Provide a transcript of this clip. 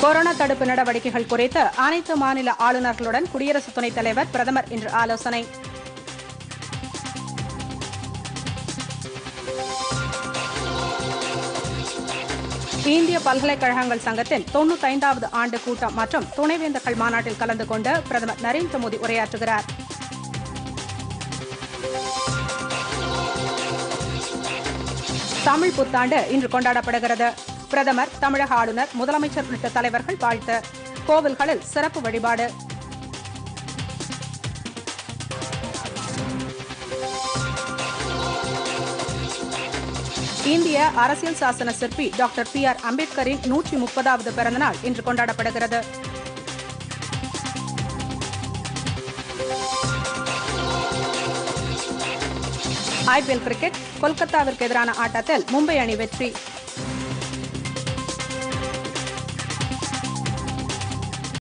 corona தடுப்பு நடவடிக்கைகள் குறித்து அனைத்து மாநில ஆளுநர்களுடன் குடியரசு துணைத் தலைவர் பிரதமர் இன்று ஆலோசனை இந்திய பல்கலைக்கழகங்கள் சங்கத்தின் தொன்னூத்தைந்தாவது ஆண்டு கூட்டம் மற்றும் துணைவேந்தர்கள் மாநாட்டில் கலந்து கொண்டு பிரதமர் நரேந்திர மோடி உரையாற்றுகிறார் தமிழ் புத்தாண்டு இன்று கொண்டாடப்படுகிறது பிரதமர் தமிழக ஆளுநர் முதலமைச்சர் உள்ளிட்ட தலைவர்கள் வாழ்த்து கோவில்களில் சிறப்பு வழிபாடு இந்திய அரசியல் சாசன சிற்பி டாக்டர் பி ஆர் அம்பேத்கரின் நூற்றி முப்பதாவது பிறந்தநாள் இன்று கொண்டாடப்படுகிறது ஐபிஎல் கிரிக்கெட் கொல்கத்தாவிற்கு எதிரான ஆட்டத்தில் மும்பை அணி வெற்றி